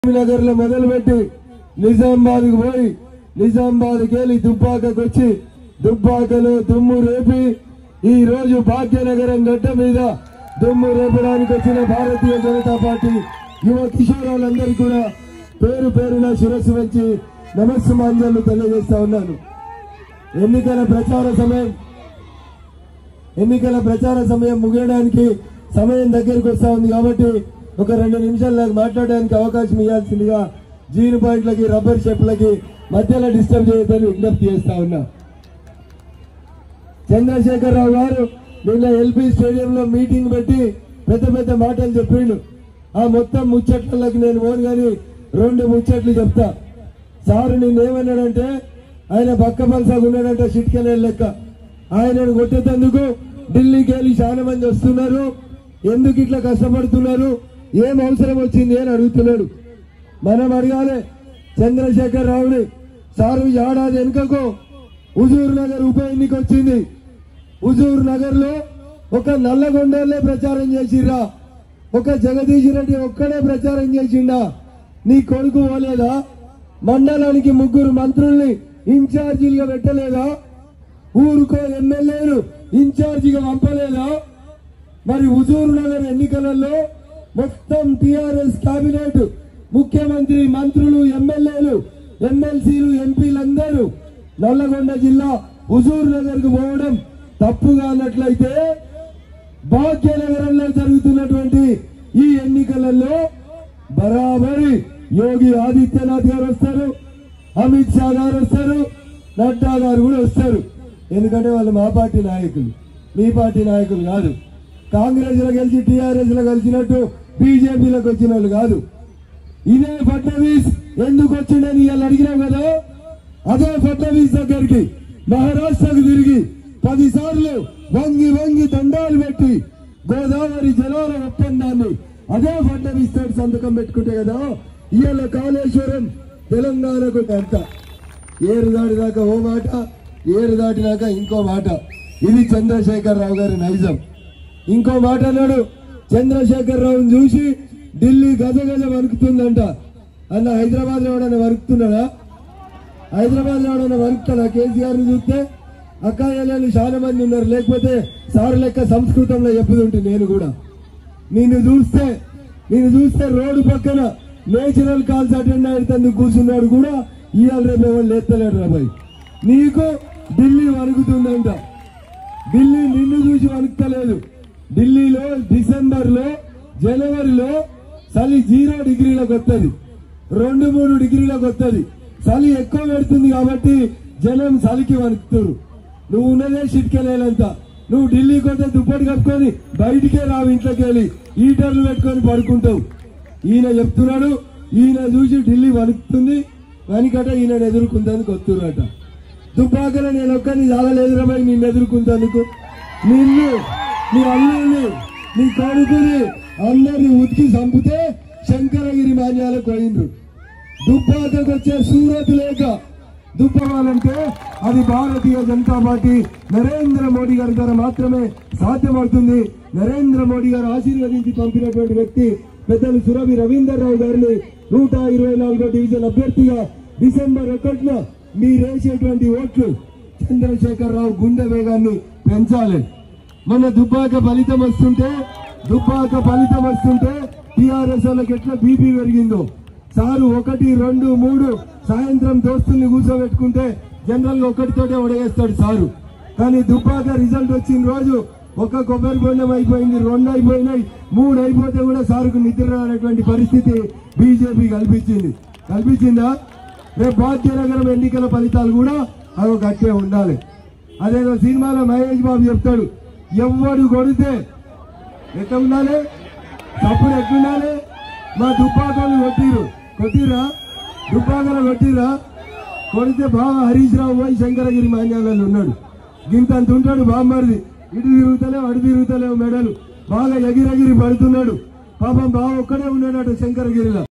నగర్ లో మొదలుపెట్టి నిజామాబాద్ కు పోయి నిజామాబాద్ వెళ్ళి దుబ్బాకకు వచ్చి దుబ్బాకలో దుమ్ము రేపి ఈ రోజు భాగ్యనగరం గడ్డ మీద దుమ్ము రేపడానికి వచ్చిన భారతీయ జనతా పార్టీ యువ కిషోరాలందరికీ కూడా పేరు పేరున శిరస్సు వచ్చి నమస్సుమాంజలు తెలియజేస్తా ఉన్నాను ఎన్నికల ప్రచార సమయం ఎన్నికల ప్రచార సమయం ముగియడానికి సమయం దగ్గరికి వస్తా ఉంది కాబట్టి ఒక రెండు నిమిషాలు నాకు మాట్లాడడానికి అవకాశం ఇవ్వాల్సిందిగా జీన్ పాయింట్లకి రబ్బర్ షెప్లకి మధ్యలో డిస్టర్బ్ చేయొద్దని విజ్ఞప్తి చేస్తా ఉన్నా చంద్రశేఖరరావు గారు నిన్న ఎల్పీ స్టేడియంలో మీటింగ్ పెట్టి పెద్ద పెద్ద మాటలు చెప్పిండు ఆ మొత్తం ముచ్చట్లకి నేను పోను కానీ రెండు ముచ్చట్లు చెప్తా సారు నిన్నేమన్నాడంటే ఆయన బక్క పలసాగా ఉన్నాడంటే చిట్కెళ్ళే లెక్క ఆయనను కొట్టేందుకు ఢిల్లీకి వెళ్ళి చాలా మంది వస్తున్నారు ఎందుకు ఇట్లా కష్టపడుతున్నారు ఏం అవసరం వచ్చింది అని అడుగుతున్నాడు మనం అడగాలి చంద్రశేఖర్ రావుని సారు ఏడాది వెనుకకు హుజూర్ నగర్ ఉప ఎన్నిక వచ్చింది హుజూర్ నగర్ లో ఒక నల్లగొండలే ప్రచారం చేసిర్రా ఒక జగదీష్ రెడ్డి ఒక్కడే ప్రచారం చేసిండా నీ కొడుకు పోలేదా మండలానికి ముగ్గురు మంత్రుల్ని ఇన్ఛార్జీలుగా పెట్టలేదా ఊరుకో ఎమ్మెల్యేలు ఇన్ఛార్జిగా పంపలేదా మరి హుజూర్ నగర్ ఎన్నికలలో మొత్తం టిఆర్ఎస్ కేబినెట్ ముఖ్యమంత్రి మంత్రులు ఎమ్మెల్యేలు ఎమ్మెల్సీలు ఎంపీలందరూ నల్లగొండ జిల్లా హుజూర్ నగర్ కు పోవడం తప్పుగా అన్నట్లయితే భాగ్యనగరంలో జరుగుతున్నటువంటి ఈ ఎన్నికలలో బరాబరి యోగి ఆదిత్యనాథ్ గారు వస్తారు అమిత్ షా గారు వస్తారు నడ్డా గారు కూడా వస్తారు ఎందుకంటే వాళ్ళు మా పార్టీ నాయకులు మీ పార్టీ నాయకులు కాదు కాంగ్రెస్ లో గెలిచి టీఆర్ఎస్ లో కలిసినట్టు బీజేపీలోకి వచ్చిన వాళ్ళు కాదు ఇదే ఫడ్నవీస్ ఎందుకు వచ్చిండని ఇవాళ అడిగినాం కదా అదే ఫడ్నవీస్ దగ్గరికి మహారాష్ట్రకు తిరిగి పది సార్లు వంగి వంగి దండాలు పెట్టి గోదావరి జలాల ఒప్పందాన్ని అదే ఫడ్నవీస్ తోటి సంతకం పెట్టుకుంటే కదా ఇవాళ కాళేశ్వరం తెలంగాణకు అంత ఏరు దాటినాక ఓ మాట ఏరు దాటినాక ఇంకో మాట ఇది చంద్రశేఖర్ రావు గారి నైజం ఇంకో మాట అన్నాడు చంద్రశేఖర్ రావుని చూసి ఢిల్లీ గజ గజ వణుకుతుందంట అన్న హైదరాబాద్ లో ఎవడన్నా వణుకుతున్నాడా హైదరాబాద్ లో ఎవడన్నా వణుకుతాడా కేసీఆర్ ని చూస్తే అక్కాయలు చాలా మంది ఉన్నారు లేకపోతే సార్ లెక్క సంస్కృతంలో చెప్పుతుంటే నేను కూడా నిన్ను చూస్తే నిన్ను చూస్తే రోడ్డు పక్కన నేచురల్ కాల్స్ అటెండ్ అయ్యేందుకు కూర్చున్నాడు కూడా ఇవాళ రేపు ఎవరు లేస్తలేడు రాబాయ్ నీకు ఢిల్లీ వణుకుతుందంట ఢిల్లీ నిన్ను చూసి వణుకుతలేదు ఢిల్లీలో డిసెంబర్ లో జనవరిలో చలి జీరో డిగ్రీలకు వస్తుంది రెండు మూడు డిగ్రీలకు వస్తుంది చలి ఎక్కువ పెడుతుంది కాబట్టి జనం చలికి వణుకుతారు నువ్వు ఉన్నదే చిట్కెళ్ళేలంతా నువ్వు ఢిల్లీకి వస్తే దుప్పటి కప్పుకొని బయటికే రావు ఇంట్లోకి వెళ్ళి హీటర్లు పెట్టుకొని పడుకుంటావు ఈయన చెప్తున్నాడు ఈయన చూసి ఢిల్లీ వణుకుతుంది వనికట ఈయన ఎదుర్కొందని కొత్తురట దుబ్బాకలో నేను ఒక్కని చాలలేదురా భయ్ నిన్ను ఎదుర్కొంటందుకు నిన్ను నీ అల్లుల్ని నీ కొడుకుని అందరిని ఉతికి చంపితే శంకరగిరి మాన్యాలకు పోయిండ్రు దుబ్బాకకు వచ్చే సూరత్ లేక దుబ్బవాలంటే అది భారతీయ జనతా పార్టీ నరేంద్ర మోడీ గారి ద్వారా మాత్రమే సాధ్యమవుతుంది నరేంద్ర మోడీ గారు ఆశీర్వదించి పంపినటువంటి వ్యక్తి పెద్దలు సురభి రవీందర్ రావు గారిని నూట ఇరవై నాలుగో డివిజన్ అభ్యర్థిగా డిసెంబర్ ఒకటిన మీరేసేటువంటి ఓట్లు చంద్రశేఖర్ రావు గుండె వేగాన్ని పెంచాలి మన దుబ్బాక ఫలితం వస్తుంటే దుబ్బాక ఫలితం వస్తుంటే టిఆర్ఎస్ వాళ్ళకి ఎట్లా బీపీ పెరిగిందో సారు ఒకటి రెండు మూడు సాయంత్రం దోస్తుల్ని కూర్చోబెట్టుకుంటే జనరల్ గా ఒకటితోటే ఒడగేస్తాడు సారు కానీ దుబ్బాక రిజల్ట్ వచ్చిన రోజు ఒక కొబ్బరి బొండం అయిపోయింది రెండు అయిపోయినాయి మూడు అయిపోతే కూడా సారుకు నిద్ర రానటువంటి పరిస్థితి బీజేపీ కల్పించింది కల్పించిందా రేపు భాగ్యనగరం ఎన్నికల ఫలితాలు కూడా అవి గట్టే ఉండాలి అదేదో సినిమాలో మహేష్ బాబు చెప్తాడు ఎవడు కొడితే ఎట్లా ఉండాలి తప్పుడు ఎట్లుండాలి మా దుబ్బాకలు కొట్టిరు కొట్టిరా దుబ్బాకలు కొట్టిరా కొడితే బాగా హరీష్ రావు పోయి శంకరగిరి మాన్యాలలో ఉన్నాడు గింతంత ఉంటాడు బామ్మరిది ఇటు తిరుగుతలేవు అటు తిరుగుతలేవు మెడలు బాగా ఎగిరెగిరి పడుతున్నాడు పాపం బావ ఒక్కడే ఉన్నాడు అటు శంకరగిరిలో